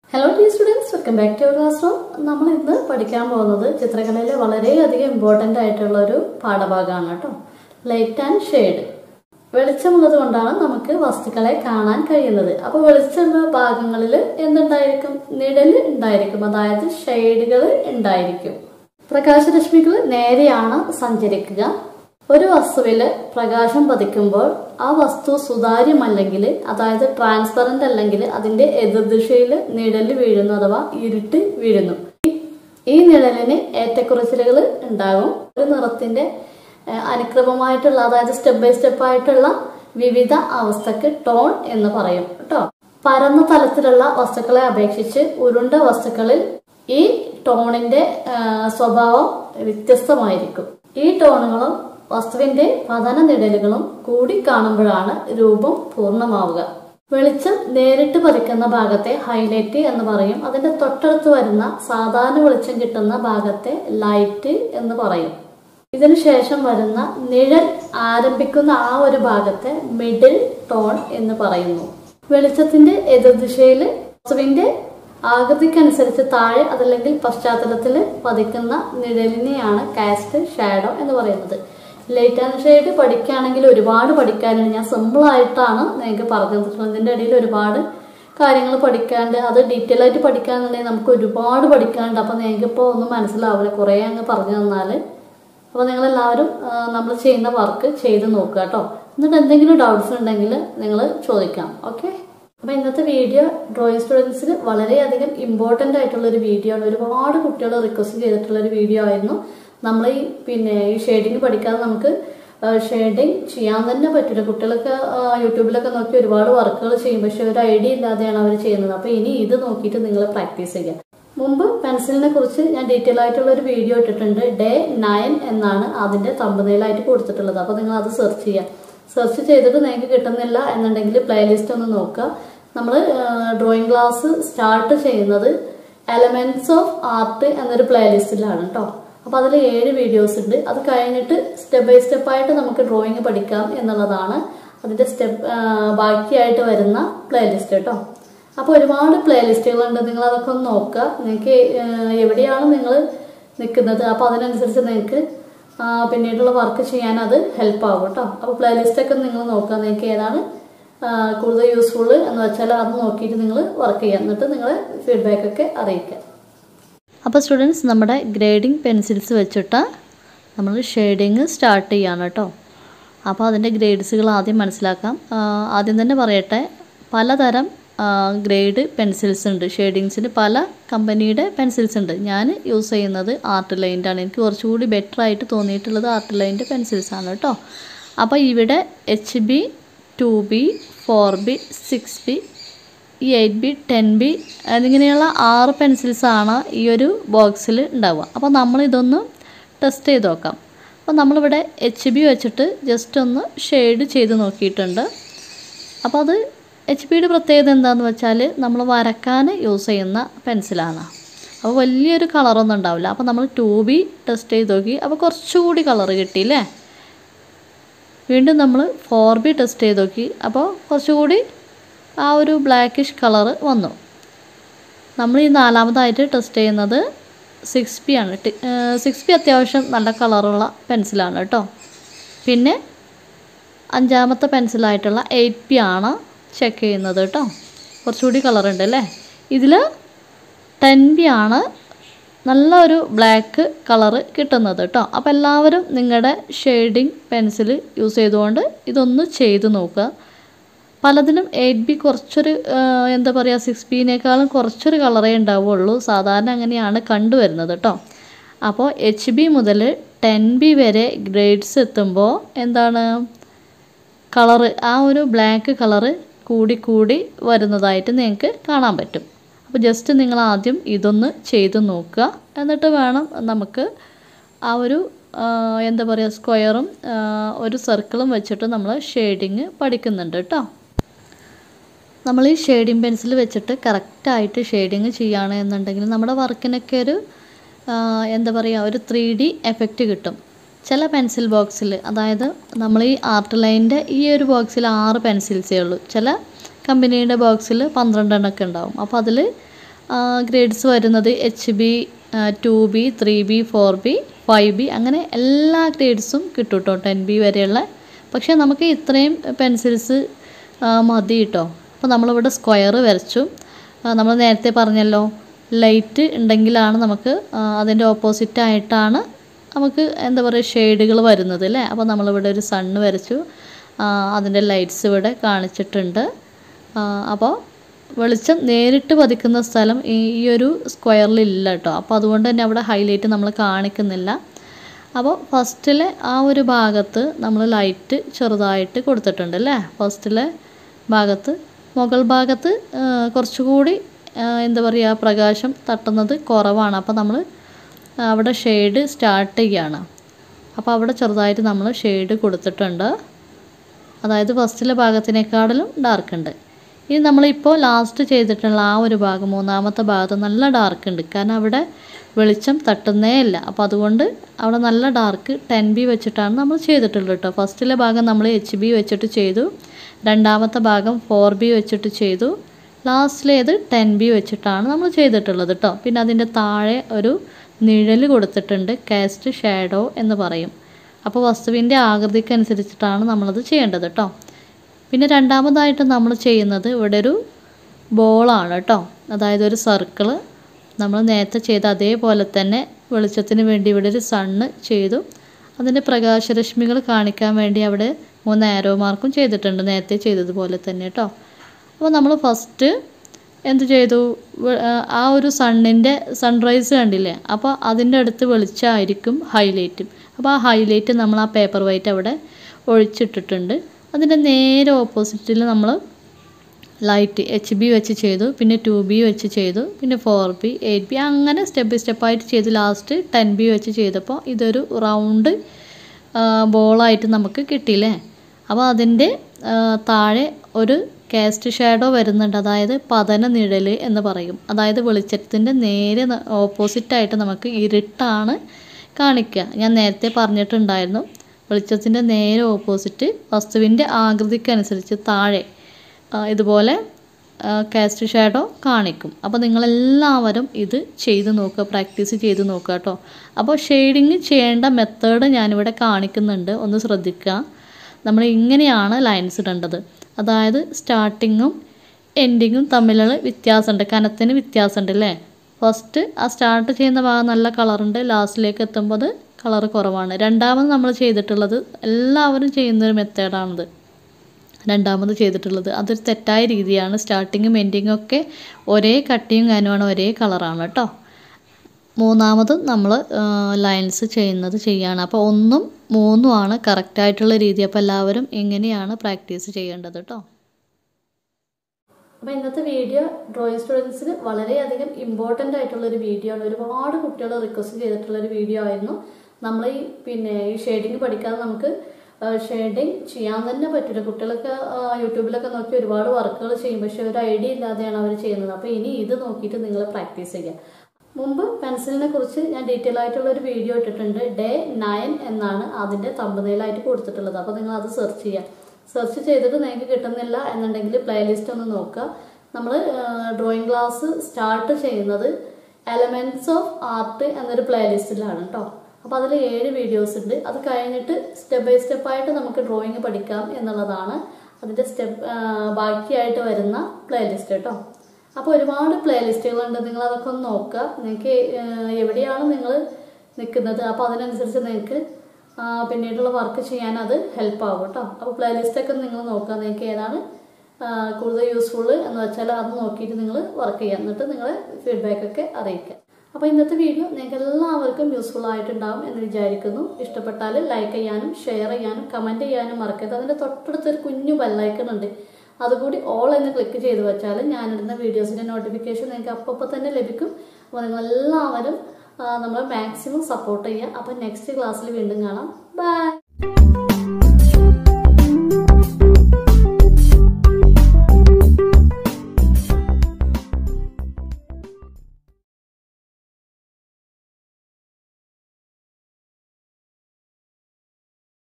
hello ടി students welcome back to class room നമ്മൾ ഇന്ന് പഠിക്കാൻ പോകുന്നത് ചിത്രകലയിലെ വളരെയധികം ഇമ്പോർട്ടൻ്റ് ആയിട്ടുള്ള ഒരു പാഠഭാഗമാണ് കേട്ടോ ലൈറ്റ് ആൻഡ് ഷെയ്ഡ് വെളിച്ചമുള്ളത് കൊണ്ടാണ് നമുക്ക് വസ്തുക്കളെ കാണാൻ കഴിയുന്നത് അപ്പോൾ വെളിച്ചമുള്ള ഭാഗങ്ങളിൽ എന്തുണ്ടായിരിക്കും നിഴൽ ഉണ്ടായിരിക്കും അതായത് ഷെയ്ഡുകൾ ഉണ്ടായിരിക്കും പ്രകാശരശ്മികൾ നേരെയാണ് സഞ്ചരിക്കുക ഒരു വസ്തുവിൽ പ്രകാശം പതിക്കുമ്പോൾ ആ വസ്തു സുതാര്യമല്ലെങ്കിൽ അതായത് ട്രാൻസ്പെറന്റ് അല്ലെങ്കിൽ അതിന്റെ എതിർദിശയിൽ നിഴല് വീഴുന്നു അഥവാ ഇരുട്ട് വീഴുന്നു ഈ നിഴലിന് ഏറ്റക്കുറച്ചിലുകൾ ഉണ്ടാകും ഒരു നിറത്തിന്റെ ഏഹ്, അനുക്രമമായിട്ടുള്ള അതായത് സ്റ്റെപ്പ് ബൈ സ്റ്റെപ്പ് ആയിട്ടുള്ള വിവിധ അവസ്ഥക്ക് ടോൺ എന്ന് പറയും കേട്ടോ പരന്ന തലത്തിലുള്ള വസ്തുക്കളെ അപേക്ഷിച്ച് ഉരുണ്ട വസ്തുക്കളിൽ ഈ ടോണിന്റെ ഏഹ്, സ്വഭാവം വ്യത്യസ്തമായിരിക്കും ഈ ടോണുകളും വസ്തുവിന്റെ പതന നിഴലുകളും കൂടി കാണുമ്പോഴാണ് രൂപം പൂർണ്ണമാവുക വെളിച്ചം നേരിട്ട് പതിക്കുന്ന ഭാഗത്തെ ഹൈലൈറ്റ് എന്ന് പറയും അതിന്റെ തൊട്ടടുത്ത് വരുന്ന സാധാരണ വെളിച്ചം കിട്ടുന്ന ഭാഗത്തെ ലൈറ്റ് എന്ന് പറയും ഇതിനു ശേഷം വരുന്ന നിഴൽ ആരംഭിക്കുന്ന ആ ഒരു ഭാഗത്തെ മിഡിൽ ടോൺ എന്ന് പറയുന്നു വെളിച്ചത്തിന്റെ എതിർദിശയിൽ വസ്തുവിന്റെ ആകൃതിക്കനുസരിച്ച് താഴെ അതല്ലെങ്കിൽ പശ്ചാത്തലത്തിൽ പതിക്കുന്ന നിഴലിനെയാണ് കാസ്റ്റ് ഷാഡോ എന്ന് പറയുന്നത് ലൈറ്റ് ആൻഡ് ഷെയ്ഡ് പഠിക്കുകയാണെങ്കിൽ ഒരുപാട് പഠിക്കാനുണ്ട് ഞാൻ സിമ്പിൾ ആയിട്ടാണ് നിങ്ങൾക്ക് പറഞ്ഞു തന്നിട്ടുള്ളത് ഇതിൻ്റെ ഇടയിൽ ഒരുപാട് കാര്യങ്ങൾ പഠിക്കാണ്ട് അത് ഡീറ്റെയിൽ ആയിട്ട് പഠിക്കാന്നുണ്ടെങ്കിൽ നമുക്ക് ഒരുപാട് പഠിക്കാനുണ്ട് അപ്പോൾ നിങ്ങൾക്ക് ഇപ്പോൾ ഒന്നും മനസ്സിലാവില്ല കുറേ അങ്ങ് പറഞ്ഞു തന്നാൽ അപ്പോൾ നിങ്ങളെല്ലാവരും നമ്മൾ ചെയ്യുന്ന വർക്ക് ചെയ്ത് നോക്കുക കേട്ടോ എന്നിട്ട് എന്തെങ്കിലും ഡൗട്ട്സ് ഉണ്ടെങ്കിൽ നിങ്ങൾ ചോദിക്കാം ഓക്കെ അപ്പോൾ ഇന്നത്തെ വീഡിയോ ഡ്രോയിങ് സ്റ്റുഡൻസിന് വളരെയധികം ഇമ്പോർട്ടൻ്റ് ആയിട്ടുള്ള ഒരു വീഡിയോ ആണ് ഒരുപാട് കുട്ടികൾ റിക്വസ്റ്റ് ചെയ്തിട്ടുള്ള ഒരു വീഡിയോ ആയിരുന്നു നമ്മൾ ഈ പിന്നെ ഈ ഷെയ്ഡിങ് പഠിക്കാതെ നമുക്ക് ഷെയ്ഡിങ് ചെയ്യാൻ തന്നെ പറ്റില്ല കുട്ടികളൊക്കെ ആ, യൂട്യൂബിലൊക്കെ നോക്കി ഒരുപാട് വർക്കുകൾ ചെയ്യും പക്ഷെ ഒരു ഐഡിയ ഇല്ലാതെയാണ് അവർ ചെയ്യുന്നത് അപ്പോൾ ഇനി ഇത് നോക്കിയിട്ട് നിങ്ങൾ പ്രാക്ടീസ് ചെയ്യുക മുമ്പ് പെൻസിലിനെ കുറിച്ച് ഞാൻ ഡീറ്റെയിൽ ആയിട്ടുള്ള ഒരു വീഡിയോ ഇട്ടിട്ടുണ്ട് ഡേ നയൻ എന്നാണ് അതിന്റെ തമ്പനയിലായിട്ട് കൊടുത്തിട്ടുള്ളത് അപ്പോൾ നിങ്ങൾ അത് സെർച്ച് ചെയ്യുക സെർച്ച് ചെയ്തിട്ട് നിങ്ങൾക്ക് കിട്ടുന്നില്ല എന്നുണ്ടെങ്കിൽ പ്ലേലിസ്റ്റ് ഒന്ന് നോക്കുക നമ്മൾ ഡ്രോയിങ് ക്ലാസ് സ്റ്റാർട്ട് ചെയ്യുന്നത് എലമെന്റ്സ് ഓഫ് ആർട്ട് എന്നൊരു പ്ലേലിസ്റ്റിലാണ് കേട്ടോ അപ്പോൾ അതിൽ ഏഴ് വീഡിയോസ് ഉണ്ട് അത് കഴിഞ്ഞിട്ട് സ്റ്റെപ്പ് ബൈ സ്റ്റെപ്പ് ആയിട്ട് നമുക്ക് ഡ്രോയിങ് പഠിക്കാം എന്നുള്ളതാണ് അതിന്റെ സ്റ്റെപ്പ് ബാക്കിയായിട്ട് വരുന്ന പ്ലേലിസ്റ്റ് കേട്ടോ അപ്പോൾ ഒരുപാട് പ്ലേലിസ്റ്റുകളുണ്ട് നിങ്ങൾ അതൊക്കെ ഒന്ന് നോക്കുക നിങ്ങൾക്ക് ഏഹ്, എവിടെയാണ് നിങ്ങൾ നിൽക്കുന്നത് അപ്പോൾ അതിനനുസരിച്ച് നിങ്ങൾക്ക് ആ, പിന്നീടുള്ള വർക്ക് ചെയ്യാൻ അത് ഹെൽപ്പ് ആവും കേട്ടോ അപ്പോൾ പ്ലേലിസ്റ്റൊക്കെ നിങ്ങൾ നോക്കുക നിങ്ങൾക്ക് ഏതാണ് ആ, കൂടുതൽ യൂസ്ഫുൾ എന്ന് വെച്ചാൽ അത് നോക്കിയിട്ട് നിങ്ങൾ വർക്ക് ചെയ്യുക എന്നിട്ട് നിങ്ങൾ ഫീഡ്ബാക്ക് ഒക്കെ അറിയിക്കുക അപ്പോൾ സ്റ്റുഡൻസ് നമ്മുടെ ഗ്രേഡിംഗ് പെൻസിൽസ് വെച്ചിട്ട് നമ്മൾ ഷെയ്ഡിങ് സ്റ്റാർട്ട് ചെയ്യാണ് കേട്ടോ അപ്പോൾ അതിൻ്റെ ഗ്രേഡ്സുകൾ ആദ്യം മനസ്സിലാക്കാം ആ, ആദ്യം തന്നെ പറയട്ടെ പലതരം ഗ്രേഡ് പെൻസിൽസ് ഉണ്ട് ഷെയ്ഡിങ്സിന് പല കമ്പനിയുടെ പെൻസിൽസ് ഉണ്ട് ഞാൻ യൂസ് ചെയ്യുന്നത് ആർട്ട് ലൈൻ്റെ ആണ് എനിക്ക് കുറച്ചുകൂടി ബെറ്റർ ആയിട്ട് തോന്നിയിട്ടുള്ളത് ആർട്ട് ലൈൻ്റെ പെൻസിൽസ് ആണ് കേട്ടോ അപ്പോൾ ഇവിടെ H B two B four B six B ഈ എയ്റ്റ് ബി ടെൻ ബി എന്നിങ്ങനെയുള്ള ആറ് പെൻസിൽസാണ് ഈ ഒരു ബോക്സിൽ ഉണ്ടാവുക അപ്പോൾ നമ്മൾ ഇതൊന്ന് ടെസ്റ്റ് ചെയ്ത് നോക്കാം അപ്പോൾ നമ്മളിവിടെ എച്ച് ബി വെച്ചിട്ട് ജസ്റ്റ് ഒന്ന് ഷെയ്ഡ് ചെയ്ത് നോക്കിയിട്ടുണ്ട് അപ്പോൾ അത് എച്ച് ബിയുടെ പ്രത്യേകത എന്താണെന്ന് വെച്ചാൽ നമ്മൾ വരക്കാൻ യൂസ് ചെയ്യുന്ന പെൻസിലാണ് അപ്പോൾ വലിയൊരു കളറൊന്നും ഉണ്ടാവില്ല അപ്പോൾ നമ്മൾ ടു ബി ടെസ്റ്റ് ചെയ്ത് നോക്കി അപ്പോൾ കുറച്ചുകൂടി കളർ കിട്ടിയില്ലേ വീണ്ടും നമ്മൾ ഫോർ ബി ടെസ്റ്റ് ചെയ്ത് നോക്കി അപ്പോൾ കുറച്ചുകൂടി ആ ഒരു ബ്ലാക്കിഷ് കളറ് വന്നു നമ്മൾ ഈ നാലാമതായിട്ട് ടെസ്റ്റ് ചെയ്യുന്നത് സിക്സ് പി ആണ് സിക്സ് പി അത്യാവശ്യം നല്ല കളറുള്ള പെൻസിലാണ് കേട്ടോ പിന്നെ അഞ്ചാമത്തെ പെൻസിലായിട്ടുള്ള എയ്റ്റ് പി ആണ് ചെക്ക് ചെയ്യുന്നത് കേട്ടോ കുറച്ചുകൂടി കളറുണ്ട് അല്ലേ ഇതിൽ ടെൻ ബി ആണ് നല്ല ഒരു ബ്ലാക്ക് കളറ് കിട്ടുന്നത് കേട്ടോ അപ്പോൾ എല്ലാവരും നിങ്ങളുടെ ഷെയ്ഡിങ് പെൻസിൽ യൂസ് ചെയ്തുകൊണ്ട് ഇതൊന്ന് ചെയ്ത് നോക്കുക പലതിനും എയ്റ്റ് ബി കുറച്ചൊരു ആ, എന്താ പറയുക സിക്സ് ബിനേക്കാളും കുറച്ചൊരു കളറേ ഉണ്ടാവുള്ളൂ സാധാരണ അങ്ങനെയാണ് കണ്ടുവരുന്നത് കേട്ടോ അപ്പോൾ എച്ച് ബി മുതൽ ടെൻ ബി വരെ ഗ്രേഡ്സ് എത്തുമ്പോൾ എന്താണ് കളറ് ആ ഒരു ബ്ലാക്ക് കളറ് കൂടി കൂടി വരുന്നതായിട്ട് നിങ്ങൾക്ക് കാണാൻ പറ്റും അപ്പോൾ ജസ്റ്റ് നിങ്ങൾ ആദ്യം ഇതൊന്ന് ചെയ്ത് നോക്കുക എന്നിട്ട് വേണം നമുക്ക് ആ ഒരു ആ, എന്താ പറയുക സ്ക്വയറും ആ, ഒരു സർക്കിളും വെച്ചിട്ട് നമ്മൾ ഷെയ്ഡിങ് പഠിക്കുന്നുണ്ട് കേട്ടോ നമ്മൾ ഈ ഷെയ്ഡിങ് പെൻസിൽ വെച്ചിട്ട് കറക്റ്റായിട്ട് ഷെയ്ഡിങ് ചെയ്യുകയാണ് എന്നുണ്ടെങ്കിൽ നമ്മുടെ വർക്കിനൊക്കെ ഒരു ആ, എന്താ പറയുക ഒരു ത്രീ ഡി എഫക്റ്റ് കിട്ടും ചില പെൻസിൽ ബോക്സിൽ അതായത് നമ്മൾ ഈ ആർട്ട് ലൈനിൻ്റെ ഈ ഒരു ബോക്സിൽ ആറ് പെൻസിൽസേ ഉള്ളൂ ചില കമ്പനിയുടെ ബോക്സിൽ പന്ത്രണ്ടെണ്ണമൊക്കെ ഉണ്ടാവും അപ്പോൾ അതിൽ ഗ്രേഡ്സ് വരുന്നത് H B two B three B four B five B അങ്ങനെ എല്ലാ ഗ്രേഡ്സും കിട്ടും കേട്ടോ ടെൻ ബി വരെയുള്ള പക്ഷേ നമുക്ക് ഇത്രയും പെൻസിൽസ് മതി കേട്ടോ അപ്പോൾ നമ്മളിവിടെ സ്ക്വയർ വരച്ചു നമ്മൾ നേരത്തെ പറഞ്ഞല്ലോ ലൈറ്റ് ഉണ്ടെങ്കിലാണ് നമുക്ക് അതിൻ്റെ ഓപ്പോസിറ്റ് ആയിട്ടാണ് നമുക്ക് എന്താ പറയുക ഷെയ്ഡുകൾ വരുന്നത് അല്ലേ അപ്പോൾ നമ്മളിവിടെ ഒരു സണ്ണ് വരച്ചു അതിൻ്റെ ലൈറ്റ്സ് ഇവിടെ കാണിച്ചിട്ടുണ്ട് അപ്പോൾ വെളിച്ചം നേരിട്ട് പതിക്കുന്ന സ്ഥലം ഈ ഈ ഒരു സ്ക്വയറിൽ ഇല്ല കേട്ടോ അപ്പോൾ അതുകൊണ്ട് തന്നെ അവിടെ ഹൈലൈറ്റ് നമ്മൾ കാണിക്കുന്നില്ല അപ്പോൾ ഫസ്റ്റിലെ ആ ഒരു ഭാഗത്ത് നമ്മൾ ലൈറ്റ് ചെറുതായിട്ട് കൊടുത്തിട്ടുണ്ട് അല്ലേ ഫസ്റ്റിലെ ഭാഗത്ത് മുകൾ ഭാഗത്ത് കുറച്ചുകൂടി എന്താ പറയുക പ്രകാശം തട്ടുന്നത് കുറവാണ് അപ്പോൾ നമ്മൾ അവിടെ ഷെയ്ഡ് സ്റ്റാർട്ട് ചെയ്യുകയാണ് അപ്പോൾ അവിടെ ചെറുതായിട്ട് നമ്മൾ ഷെയ്ഡ് കൊടുത്തിട്ടുണ്ട് അതായത് ഫസ്റ്റിലെ ഭാഗത്തിനേക്കാളിലും ഡാർക്ക് ഉണ്ട് ഇനി നമ്മളിപ്പോൾ ലാസ്റ്റ് ചെയ്തിട്ടുള്ള ആ ഒരു ഭാഗം മൂന്നാമത്തെ ഭാഗത്ത് നല്ല ഡാർക്ക് ഉണ്ട് കാരണം അവിടെ വെളിച്ചം തട്ടുന്നേ ഇല്ല അപ്പോൾ അതുകൊണ്ട് അവിടെ നല്ല ഡാർക്ക് ടെൻ ബി വെച്ചിട്ടാണ് നമ്മൾ ചെയ്തിട്ടുള്ളത് കേട്ടോ ഫസ്റ്റിലെ ഭാഗം നമ്മൾ എച്ച് ബി വെച്ചിട്ട് ചെയ്തു രണ്ടാമത്തെ ഭാഗം ഫോർ ബി വെച്ചിട്ട് ചെയ്തു ലാസ്റ്റിലേത് ടെൻ ബി വെച്ചിട്ടാണ് നമ്മൾ ചെയ്തിട്ടുള്ളത് കേട്ടോ പിന്നെ അതിൻ്റെ താഴെ ഒരു നിഴൽ കൊടുത്തിട്ടുണ്ട് കാസ്റ്റ് ഷാഡോ എന്ന് പറയും അപ്പോൾ വസ്തുവിൻ്റെ ആകൃതിക്കനുസരിച്ചിട്ടാണ് നമ്മളത് ചെയ്യേണ്ടത് കേട്ടോ പിന്നെ രണ്ടാമതായിട്ട് നമ്മൾ ചെയ്യുന്നത് ഇവിടെ ഒരു ബോളാണ് കേട്ടോ അതായത് ഒരു സർക്കിള് നമ്മൾ നേരത്തെ ചെയ്ത അതേപോലെ തന്നെ വെളിച്ചത്തിന് വേണ്ടി ഇവിടെ ഒരു സണ്ണ് ചെയ്തു അതിൻ്റെ പ്രകാശരശ്മികൾ കാണിക്കാൻ വേണ്ടി അവിടെ മൂന്ന് ആരോ മാർക്കും ചെയ്തിട്ടുണ്ട് നേരത്തെ ചെയ്തതുപോലെ തന്നെ കേട്ടോ അപ്പോൾ നമ്മൾ ഫസ്റ്റ് എന്ത് ചെയ്തു ആ ഒരു സണ്ണിൻ്റെ സൺറൈസ് കണ്ടില്ലേ അപ്പോൾ അതിൻ്റെ അടുത്ത് വെളിച്ചമായിരിക്കും ഹൈലൈറ്റും അപ്പോൾ ആ ഹൈലൈറ്റ് നമ്മൾ ആ പേപ്പർ വൈറ്റ് അവിടെ ഒഴിച്ചിട്ടിട്ടുണ്ട് അതിൻ്റെ നേരെ ഓപ്പോസിറ്റിൽ നമ്മൾ ലൈറ്റ് എച്ച് ബി വെച്ച് ചെയ്തു പിന്നെ ടു ബി വെച്ച് ചെയ്തു പിന്നെ ഫോർ ബി എയ്റ്റ് ബി അങ്ങനെ സ്റ്റെപ്പ് ബൈ സ്റ്റെപ്പായിട്ട് ചെയ്ത് ലാസ്റ്റ് ടെൻ ബി വെച്ച് ചെയ്തപ്പോൾ ഇതൊരു റൗണ്ട് ബോളായിട്ട് നമുക്ക് കിട്ടിയില്ലേ അപ്പോൾ അതിൻ്റെ താഴെ ഒരു കാസ്റ്റ് ഷാഡോ വരുന്നുണ്ട് അതായത് പതന നിഴൽ എന്ന് പറയും അതായത് വെളിച്ചത്തിൻ്റെ നേരെ ഓപ്പോസിറ്റായിട്ട് നമുക്ക് ഇരുട്ടാണ് കാണിക്കുക ഞാൻ നേരത്തെ പറഞ്ഞിട്ടുണ്ടായിരുന്നു വെളിച്ചത്തിൻ്റെ നേരെ ഓപ്പോസിറ്റ് വസ്തുവിൻ്റെ ആകൃതിക്കനുസരിച്ച് താഴെ ഇതുപോലെ കാസ്റ്റ് ഷാഡോ കാണിക്കും അപ്പോൾ നിങ്ങളെല്ലാവരും ഇത് ചെയ്ത് നോക്കുക പ്രാക്ടീസ് ചെയ്ത് നോക്കുക കേട്ടോ അപ്പോൾ ഷെയ്ഡിങ് ചെയ്യേണ്ട മെത്തേഡ് ഞാനിവിടെ കാണിക്കുന്നുണ്ട് ഒന്ന് ശ്രദ്ധിക്കുക നമ്മൾ ഇങ്ങനെയാണ് ലൈൻസ് ഇടേണ്ടത് അതായത് സ്റ്റാർട്ടിങ്ങും എൻഡിങ്ങും തമ്മിലുള്ള വ്യത്യാസമുണ്ട് കനത്തിന് വ്യത്യാസമുണ്ട് അല്ലേ ഫസ്റ്റ് ആ സ്റ്റാർട്ട് ചെയ്യുന്ന ഭാഗം നല്ല കളറുണ്ട് ലാസ്റ്റിലേക്ക് എത്തുമ്പോൾ കളർ കുറവാണ് രണ്ടാമത് നമ്മൾ ചെയ്തിട്ടുള്ളത് എല്ലാവരും ചെയ്യുന്നൊരു മെത്തേഡാണിത് രണ്ടാമത് ചെയ്തിട്ടുള്ളത് അതൊരു തെറ്റായ രീതിയാണ് സ്റ്റാർട്ടിങ്ങും എൻഡിങ്ങും ഒക്കെ ഒരേ കട്ടിയും കാനുമാണ് ഒരേ കളറാണ് കേട്ടോ മൂന്നാമത് നമ്മൾ ലൈൻസ് ചെയ്യുന്നത് ചെയ്യാണ് അപ്പോൾ ഒന്നും മൂന്നുമാണ് കറക്റ്റായിട്ടുള്ള രീതി അപ്പോൾ എല്ലാവരും ഇങ്ങനെയാണ് പ്രാക്ടീസ് ചെയ്യേണ്ടത് കേട്ടോ അപ്പോൾ ഇന്നത്തെ വീഡിയോ ഡ്രോയിങ് സ്റ്റുഡൻസിന് വളരെയധികം ഇമ്പോർട്ടൻ്റ് ആയിട്ടുള്ള ഒരു വീഡിയോ ആണ് ഒരുപാട് കുട്ടികൾ റിക്വസ്റ്റ് ചെയ്തിട്ടുള്ള ഒരു വീഡിയോ ആയിരുന്നു നമ്മൾ ഈ പിന്നെ ഈ ഷെയ്ഡിങ് പഠിക്കാതെ നമുക്ക് ഷെയ്ഡിങ് ചെയ്യാൻ തന്നെ പറ്റില്ല കുട്ടികളൊക്കെ യൂട്യൂബിലൊക്കെ നോക്കി ഒരുപാട് വർക്കുകൾ ചെയ്യും പക്ഷെ ഒരു ഐഡിയ ഇല്ലാതെയാണ് അവർ ചെയ്യുന്നത് അപ്പോൾ ഇനി ഇത് നോക്കിയിട്ട് നിങ്ങൾ പ്രാക്ടീസ് ചെയ്യുക മുമ്പ് പെൻസിലിനെ കുറിച്ച് ഞാൻ ഡീറ്റെയിൽ ആയിട്ടുള്ള ഒരു വീഡിയോ ഇട്ടിട്ടുണ്ട് ഡേ നയൻ എന്നാണ് അതിൻ്റെ തമ്പനയിലായിട്ട് കൊടുത്തിട്ടുള്ളത് അപ്പോൾ നിങ്ങൾ അത് സെർച്ച് ചെയ്യുക സെർച്ച് ചെയ്തിട്ട് നിങ്ങൾക്ക് കിട്ടുന്നില്ല എന്നുണ്ടെങ്കിൽ പ്ലേലിസ്റ്റ് ഒന്ന് നോക്കുക നമ്മൾ ഡ്രോയിങ് ക്ലാസ് സ്റ്റാർട്ട് ചെയ്യുന്നത് എലമെൻറ്റ്സ് ഓഫ് ആർട്ട് എന്നൊരു പ്ലേലിസ്റ്റിലാണ് കേട്ടോ അപ്പോൾ അതിൽ ഏഴ് വീഡിയോസ് ഉണ്ട് അത് കഴിഞ്ഞിട്ട് സ്റ്റെപ്പ് ബൈ സ്റ്റെപ്പായിട്ട് നമുക്ക് ഡ്രോയിങ് പഠിക്കാം എന്നുള്ളതാണ് അതിൻ്റെ സ്റ്റെപ്പ് ബാക്കിയായിട്ട് വരുന്ന പ്ലേലിസ്റ്റ് കേട്ടോ അപ്പോൾ ഒരുപാട് പ്ലേലിസ്റ്റുകളുണ്ട് നിങ്ങൾ അതൊക്കെ ഒന്ന് നോക്കുക നിങ്ങൾക്ക് എവിടെയാണ് നിങ്ങൾ നിൽക്കുന്നത് അപ്പോൾ അതിനനുസരിച്ച് നിങ്ങൾക്ക് പിന്നീടുള്ള വർക്ക് ചെയ്യാൻ അത് ഹെൽപ്പ് ആകും കേട്ടോ അപ്പോൾ പ്ലേലിസ്റ്റൊക്കെ നിങ്ങൾ നോക്കുക നിങ്ങൾക്ക് ഏതാണ് കൂടുതൽ യൂസ്ഫുൾ എന്ന് വെച്ചാൽ അത് നോക്കിയിട്ട് നിങ്ങൾ വർക്ക് ചെയ്യുക എന്നിട്ട് നിങ്ങൾ ഫീഡ്ബാക്കൊക്കെ അറിയിക്കുക അപ്പോൾ ഇന്നത്തെ വീഡിയോ നിങ്ങൾക്ക് എല്ലാവർക്കും യൂസ്ഫുൾ ആയിട്ടുണ്ടാവും എന്ന് വിചാരിക്കുന്നു ഇഷ്ടപ്പെട്ടാൽ ലൈക്ക് ചെയ്യാനും ഷെയർ ചെയ്യാനും കമൻറ്റ് ചെയ്യാനും മറക്കരുത് അതിൻ്റെ തൊട്ടടുത്തൊരു കുഞ്ഞു ബെല്ലൈക്കൺ ഉണ്ട് അതുകൂടി ഓൾ എന്ന് ക്ലിക്ക് ചെയ്ത് വെച്ചാൽ ഞാനിടുന്ന വീഡിയോസിൻ്റെ നോട്ടിഫിക്കേഷൻ നിങ്ങൾക്ക് അപ്പോൾ തന്നെ ലഭിക്കും അപ്പോൾ നിങ്ങളെല്ലാവരും നമ്മളെ മാക്സിമം സപ്പോർട്ട് ചെയ്യുക അപ്പോൾ നെക്സ്റ്റ് ക്ലാസ്സിൽ വീണ്ടും കാണാം ബൈ